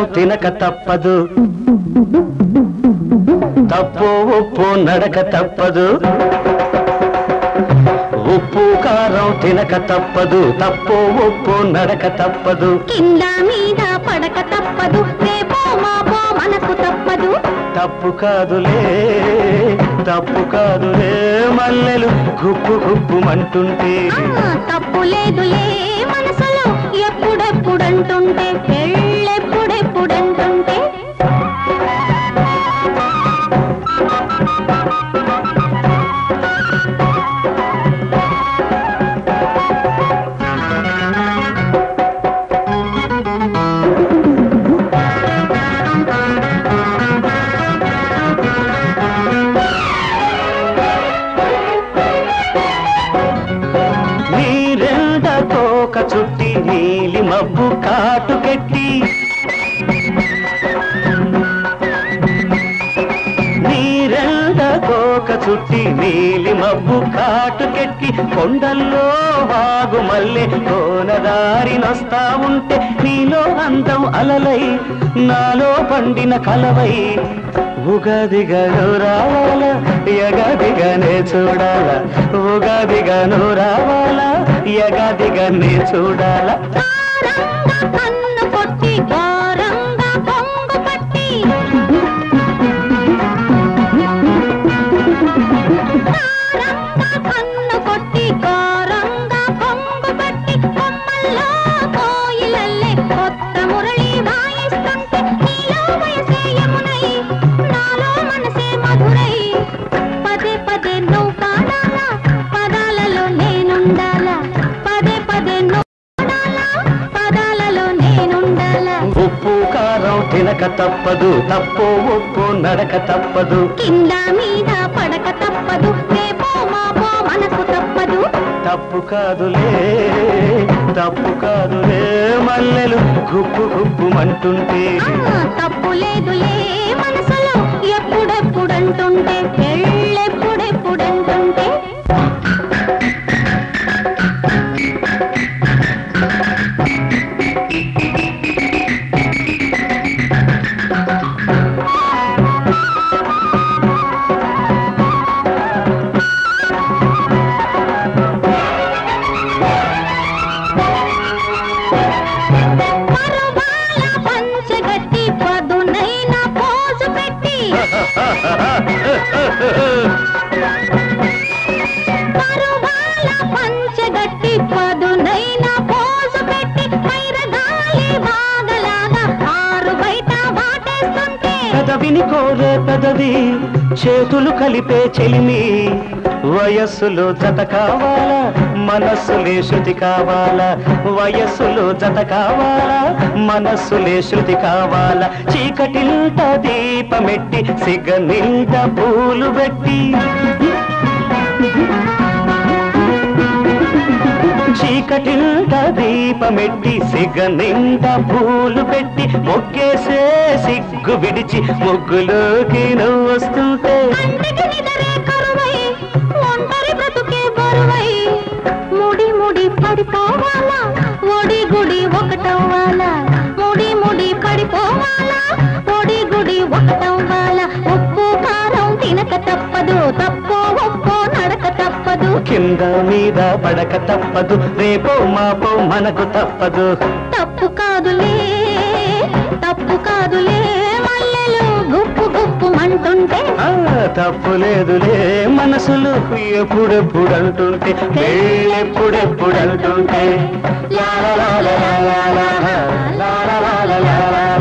తినక తప్పదు తప్పు ఉప్పు నడక తప్పదు ఉప్పు కారం తినక తప్పదు తప్పు ఉప్పు నడక తప్పదు కింద మీద పడక తప్పదు రేపో మాపో మనకు తప్పదు తప్పు కాదులే తప్పు కాదులే మల్లెలు గుప్పు గుప్పుమంటుంటే ఆ, తప్పు లేదులే మనసులో ఎప్పుడెప్పుడంటుంటే పెళ్ళెప్పుడెప్పుడంటుంటే నీరెండ తోక చుట్టి నీలి మబ్బు కాటుకెట్టి నీరెండ తోక చుట్టి నీలి మబ్బు కాటుకెట్టి కొండల్లో వాగు మల్లె కోనదారినొస్తా ఉంటే నీలో అందం అలలై నాలో పండిన కలవై ఉగాదిగను రావాలా యగాదిగానే చూడాలా ఉగాదిగాను రావాలా యగాదిగానే చూడాలా ఘోరంగా కన్ను కొట్టి ఘోరంగా కొంగు పట్టి ఘోరంగా కన్ను కొట్టి ఘోరంగా కొంగు పట్టి కొమ్మల్లో కోయిలల్లే కొత్త మురళి వాయిస్తుంటే నీలో వయసే యమునై నాలో మనసే మధురై పదే పదే నువ్వు పాడాలా పదాలలో నేనుండాలా పదే పదే నువ్వు పాడాలా పదాలలో నేనుండాలా ఉప్పు కారం తినక తప్పదు తప్పు ఉప్పు నడక తప్పదు కింద మీద పడక తప్పదు రేపో మాపో మనకు తప్పదు తప్పు కాదులే తప్పు కాదులే మల్లెలు గుప్పు గుప్పుమంటుంటే ఆ, తప్పు లేదులే మనసులో ఎప్పుడెప్పుడంటుంటే పెళ్ళెప్పుడెప్పుడంటుంటే పరువాల పంచగట్టి పదునైన పోజు పెట్టి పరువాల పంచగట్టి పదునైన పోజు పెట్టి పైరగాలి బాగలాగా ఆరు బయట వాటేస్తుంటే పెదవిని కోరే పెదవి చేతులు కలిపే చెలిమి వయస్సులో జత కావాలా మనస్సులే శృతి కావాలా వయస్సులో జత కావాలా మనస్సులే శృతి కావాలా చీకటింట దీపమెట్టి సిగ్గ నింట పూలు పెట్టి చీకటింట దీపమెట్టి సిగ్గ నిండా పూలు పెట్టి మొగ్గేసే సిగ్గు విడిచి ముగ్గులోకి నువ్వు వస్తుంటే కంటికి నిదరే కరువై ఒంటరి బ్రతుకే బరువై ముడి ముడి పడిపోవాలా ఒడి గుడి ఒకటవ్వాలా ముడి ముడి పడిపోవాలా ఒడి గుడి ఒకటవ్వాలా ఉప్పు కారం తినక తప్పదు తప్పు ఉప్పు నడక తప్పదు కింద మీద పడక తప్పదు రేపో మాపో మనకు తప్పదు తప్పు కాదులే తప్పు కాదులే మల్లెలు గుప్పు గుప్పు మంటుంటే ఆ తప్పు లేదులే మనసులు ఎప్పుడెప్పుడు అంటుంటే పెళ్ళెప్పుడెప్పుడు అంటుంటే లా లా లా లా లా లా లా లా లా లా లా లా